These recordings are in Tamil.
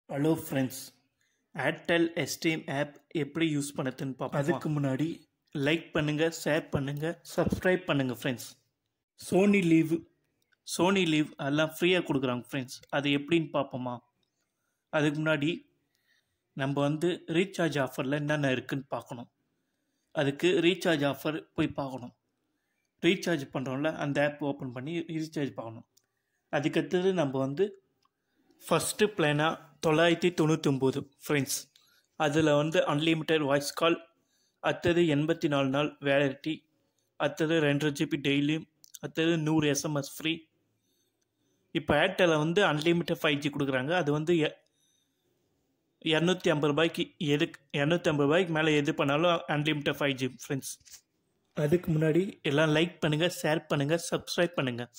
hello friends Airtel Xstream app எப்படி யூஸ் பண்ணதுன்னு பார்ப்போம் அதுக்கு முன்னாடி லைக் பண்ணுங்கள் ஷேர் பண்ணுங்கள் சப்ஸ்கிரைப் பண்ணுங்கள் friends Sony Liv Sony Liv அதெல்லாம் ஃப்ரீயாக கொடுக்குறாங்க ஃப்ரெண்ட்ஸ் அது எப்படின்னு பார்ப்போமா அதுக்கு முன்னாடி நம்ம வந்து ரீசார்ஜ் ஆஃபரில் என்னென்ன இருக்குன்னு பார்க்கணும் அதுக்கு ரீசார்ஜ் ஆஃபர் போய் பார்க்கணும் ரீசார்ஜ் பண்ணுறோம்ல அந்த ஆப் ஓப்பன் பண்ணி ரீசார்ஜ் பார்க்கணும் அதுக்கடுத்தது நம்ம வந்து ஃபஸ்ட்டு பிளானாக தொள்ளாயிரத்தி தொண்ணூத்தொம்பது ஃப்ரெண்ட்ஸ் அதில் வந்து அன்லிமிட்டெட் வாய்ஸ் கால் அடுத்தது எண்பத்தி நாலு நாள் வேலிடிட்டி அடுத்தது ரெண்டரை ஜிபி டெய்லியும் அடுத்தது நூறு எஸ்எம்எஸ் ஃப்ரீ இப்போ ஏர்டெல்லில் வந்து அன்லிமிட்டட் ஃபைவ் ஜி கொடுக்குறாங்க அது வந்து எ- இரநூத்தி ஐம்பது ரூபாய்க்கு எது இரநூத்தி ஐம்பது ரூபாய்க்கு மேலே எது பண்ணாலும் அன்லிமிட்டட் ஃபைவ் ஜி ஃப்ரெண்ட்ஸ் அதுக்கு முன்னாடி எல்லாம் லைக் பண்ணுங்கள் ஷேர் பண்ணுங்கள் சப்ஸ்கிரைப் பண்ணுங்கள்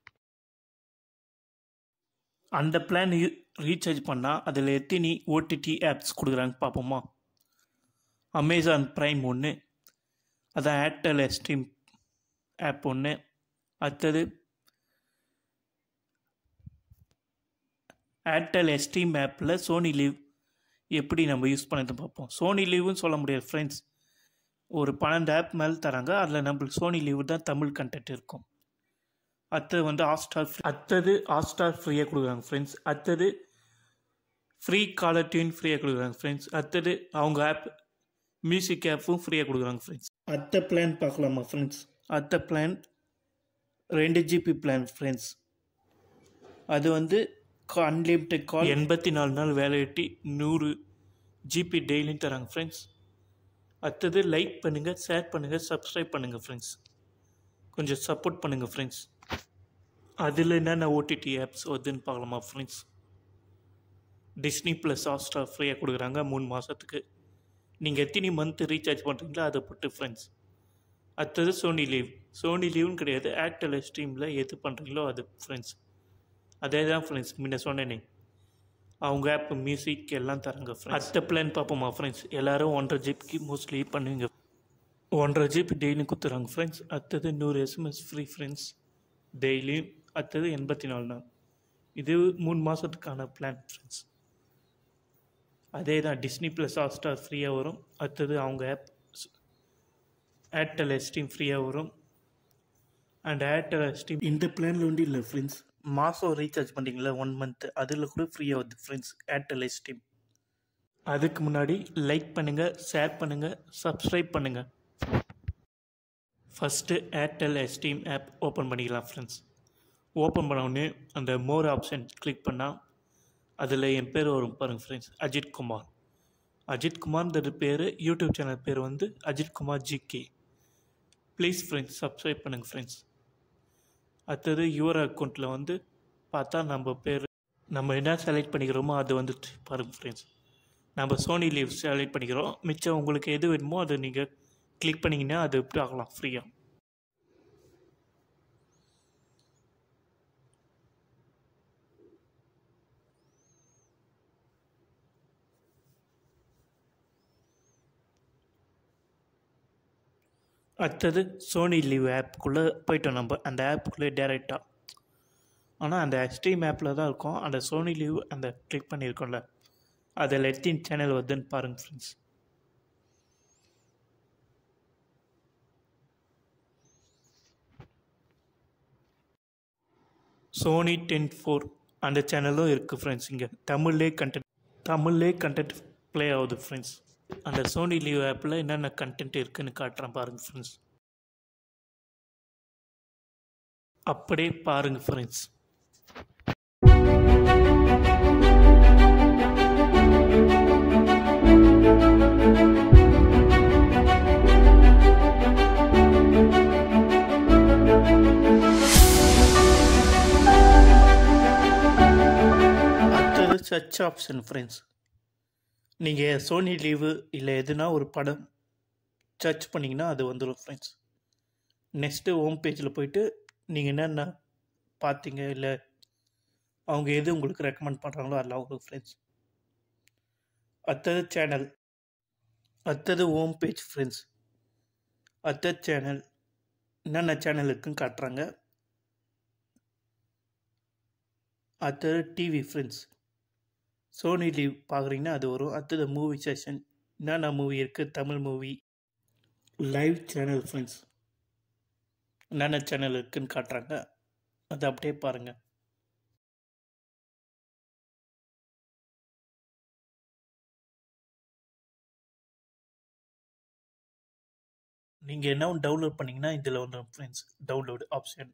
அந்த பிளான் ரீசார்ஜ் பண்ணால் அதில் எத்தனை ஓடிடி ஆப்ஸ் கொடுக்குறாங்க பார்ப்போமா அமேசான் ப்ரைம் ஒன்று அதான் ஏர்டெல் எஸ்ட்ரீம் ஆப் ஒன்று அடுத்தது ஏர்டெல் எஸ்ட்ரீம் ஆப்பில் சோனி லீவ் எப்படி நம்ம யூஸ் பண்ணது பார்ப்போம் சோனி லீவுன்னு சொல்ல முடியாது ஃப்ரெண்ட்ஸ் ஒரு பன்னெண்டு ஆப் மேலே தராங்க அதில் நம்மளுக்கு சோனி லீவு தான் தமிழ் கண்டென்ட் இருக்கும் அடுத்தது வந்து ஹாட்ஸ்டார் ஃப்ரீ அடுத்தது ஹாட்ஸ்டார் ஃப்ரீயாக கொடுக்குறாங்க ஃப்ரெண்ட்ஸ் அடுத்தது ஃப்ரீ காலர் டியூன் ஃப்ரீயாக கொடுக்குறாங்க ஃப்ரெண்ட்ஸ் அடுத்தது அவங்க ஆப் மியூசிக் ஆப்பும் ஃப்ரீயாக கொடுக்குறாங்க ஃப்ரெண்ட்ஸ் அடுத்த பிளான் பார்க்கலாமா ஃப்ரெண்ட்ஸ் அடுத்த பிளான் ரெண்டு ஜிபி பிளான் ஃப்ரெண்ட்ஸ் அது வந்து அன்லிமிட்டெட் கால் எண்பத்தி நாலு நாள் வேலையிட்டி நூறு ஜிபி டெய்லியும் தராங்க ஃப்ரெண்ட்ஸ் அடுத்தது லைக் பண்ணுங்கள் ஷேர் பண்ணுங்கள் சப்ஸ்கிரைப் பண்ணுங்கள் ஃப்ரெண்ட்ஸ் கொஞ்சம் சப்போர்ட் பண்ணுங்கள் ஃப்ரெண்ட்ஸ் அதில் என்னென்ன ஓடிடி ஆப்ஸ் வருதுன்னு பார்க்கலாமா ஃப்ரெண்ட்ஸ் டிஸ்னி ப்ளஸ் ஹாட்ஸ்டார் ஃப்ரீயாக கொடுக்குறாங்க மூணு மாதத்துக்கு நீங்கள் எத்தனை மந்த் ரீசார்ஜ் பண்ணுறீங்களோ அதை பொறுத்து ஃப்ரெண்ட்ஸ் அடுத்தது சோனி லீவ் சோனி லீவ்னு கிடையாது ஏர்டெல் ஸ்ட்ரீமில் எது பண்ணுறீங்களோ அது ஃப்ரெண்ட்ஸ் அதே தான் ஃப்ரெண்ட்ஸ் முன்ன சொன்னேனே அவங்க ஆப் மியூசிக் எல்லாம் தராங்க ஃப்ரெண்ட்ஸ் அடுத்த பிளான் பார்ப்போமா ஃப்ரெண்ட்ஸ் எல்லாரும் ஒன்றரை ஜிபிக்கு மோஸ்ட்லி பண்ணுவீங்க ஒன்றரை ஜிபி டெய்லியும் கொடுத்துறாங்க ஃப்ரெண்ட்ஸ் அடுத்தது நூறு எஸ்எம்எஸ் ஃப்ரீ ஃப்ரெண்ட்ஸ் டெய்லியும் அடுத்தது எண்பத்தி நாலு நாள் இது மூணு மாதத்துக்கான பிளான் ஃப்ரெண்ட்ஸ் அதே தான் டிஸ்னி ப்ளஸ் ஹாட்ஸ்டார் ஃப்ரீயாக வரும் அடுத்தது அவங்க ஆப் ஏர்டெல் எஸ்டீம் ஃப்ரீயாக வரும் அண்ட் ஏர்டெல் எஸ்டீம் இந்த பிளானில் ஒன்றும் இல்லை ஃப்ரெண்ட்ஸ் மாதம் ரீசார்ஜ் பண்ணுறீங்களா ஒன் மந்த் அதில் கூட ஃப்ரீயாக வருது ஃப்ரெண்ட்ஸ் ஏர்டெல் எஸ்டீம் அதுக்கு முன்னாடி லைக் பண்ணுங்கள் ஷேர் பண்ணுங்கள் சப்ஸ்கிரைப் பண்ணுங்கள் first Airtel Xstream app open பண்ணிக்கலாம் ஃப்ரெண்ட்ஸ் ஓப்பன் பண்ண உடனே அந்த மோர் ஆப்ஷன் கிளிக் பண்ணால் அதில் என் பேர் வரும் பாருங்கள் ஃப்ரெண்ட்ஸ் அஜித் குமார் அஜித் குமார்ன்றது பேர் யூடியூப் சேனல் பேர் வந்து Ajith Kumar GK please friends subscribe பண்ணுங்கள் ஃப்ரெண்ட்ஸ் அடுத்தது யுவர் அக்கௌண்ட்டில் வந்து பார்த்தா நம்ம பேர் நம்ம என்ன செலக்ட் பண்ணிக்கிறோமோ அது வந்து பாருங்கள் ஃப்ரெண்ட்ஸ் நம்ம சோனி லீவ் செலக்ட் பண்ணிக்கிறோம் மிச்சம் உங்களுக்கு எது வேணுமோ அதை நீங்கள் கிளிக் பண்ணிங்கன்னா அது எப்படி ஆகலாம் ஃப்ரீயாக அடுத்தது சோனி லீவ் ஆப்புக்குள்ளே போயிட்டோம் நம்ம அந்த ஆப்புக்குள்ளே டேரெக்டாக ஆனால் அந்த எக்ஸ்ட்ரீம் ஆப்பில் தான் இருக்கும் அந்த சோனி லீவ் அந்த கிளிக் பண்ணியிருக்கோம்ல அதில் எத்தின் சேனல் வருதுன்னு பாருங்கள் ஃப்ரெண்ட்ஸ் சோனி டென் ஃபோர் அந்த சேனலும் இருக்குது ஃப்ரெண்ட்ஸ் இங்கே தமிழ்லே கண்டென்ட் தமிழ்லே கண்டென்ட் ப்ளே ஆகுது ஃப்ரெண்ட்ஸ் அந்த சோனி லீவ் ஆப்பில் என்னென்ன கண்டென்ட் இருக்குன்னு காட்டுறேன் பாருங்கள் ஃப்ரெண்ட்ஸ் அப்படியே பாருங்கள் ஃப்ரெண்ட்ஸ் அடுத்தது சர்ச் ஆப்ஷன் ஃப்ரெண்ட்ஸ் நீங்கள் சோனி லீவு இல்லை எதுனா ஒரு படம் சர்ச் பண்ணிங்கன்னா அது வந்துடும் ஃப்ரெண்ட்ஸ் நெக்ஸ்ட்டு ஹோம் பேஜில் போயிட்டு நீங்கள் என்னென்ன பார்த்தீங்க இல்லை அவங்க எது உங்களுக்கு ரெக்கமெண்ட் பண்ணுறாங்களோ அதெல்லாம் வரும் ஃப்ரெண்ட்ஸ் அடுத்தது சேனல் அடுத்தது ஹோம் பேஜ் ஃப்ரெண்ட்ஸ் அடுத்தது சேனல் என்னென்ன சேனல் இருக்குன்னு காட்டுறாங்க அடுத்தது டிவி ஃப்ரெண்ட்ஸ் சோனி லீவ் பார்க்குறீங்கன்னா அது வரும் அடுத்தது மூவி செஷன் என்னென்ன மூவி இருக்குது Tamil movie live channel friends என்னென்ன சேனல் இருக்குன்னு காட்டுறாங்க அதை அப்படியே பாருங்கள் நீங்கள் என்ன ஒன்று டவுன்லோட் பண்ணிங்கன்னா இதில் வந்துடும் ஃப்ரெண்ட்ஸ் டவுன்லோடு ஆப்ஷன்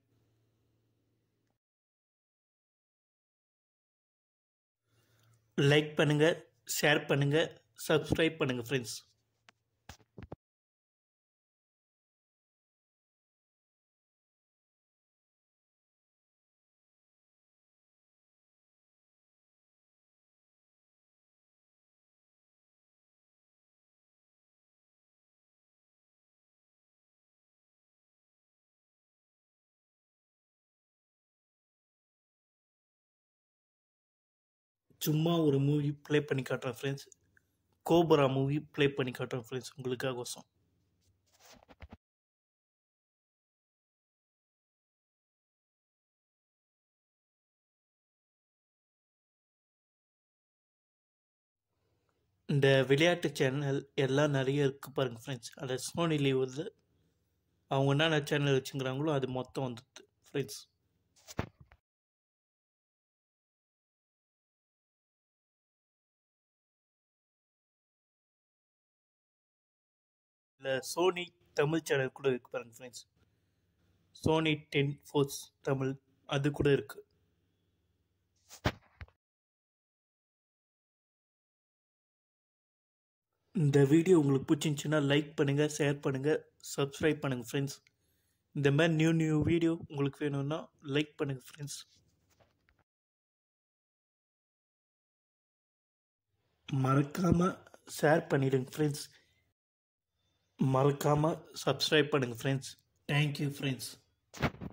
லைக் பண்ணுங்கள் ஷேர் பண்ணுங்கள் சப்ஸ்கிரைப் பண்ணுங்கள் ஃப்ரெண்ட்ஸ் சும்மா ஒரு மூவி ப்ளே பண்ணி காட்டுறேன் ஃப்ரெண்ட்ஸ் கோபரா மூவி ப்ளே பண்ணி காட்டுறேன் ஃப்ரெண்ட்ஸ் உங்களுக்காக கோசம் இந்த விளையாட்டு சேனல் எல்லாம் நிறைய இருக்குது பாருங்கள் ஃப்ரெண்ட்ஸ் அதில் சோனி லீவ் வந்து அவங்க என்னென்ன சேனல் வச்சுக்கிறாங்களோ அது மொத்தம் வந்துடுது ஃப்ரெண்ட்ஸ் இல்லை சோனி தமிழ் சேனல் கூட இருக்கு பாருங்க friends Sony ten four Tamil அது கூட இருக்கு இந்த வீடியோ உங்களுக்கு பிடிச்சிருந்துச்சுன்னா லைக் பண்ணுங்கள் ஷேர் பண்ணுங்கள் சப்ஸ்கிரைப் பண்ணுங்கள் ஃப்ரெண்ட்ஸ் இந்த மாதிரி நியூ நியூ வீடியோ உங்களுக்கு வேணும்னா லைக் பண்ணுங்கள் ஃப்ரெண்ட்ஸ் மறக்காமல் ஷேர் பண்ணிடுங்க ஃப்ரெண்ட்ஸ் மறக்காமல் சப்ஸ்கிரைப் பண்ணுங்கள் ஃப்ரெண்ட்ஸ் தேங்க்யூ ஃப்ரெண்ட்ஸ்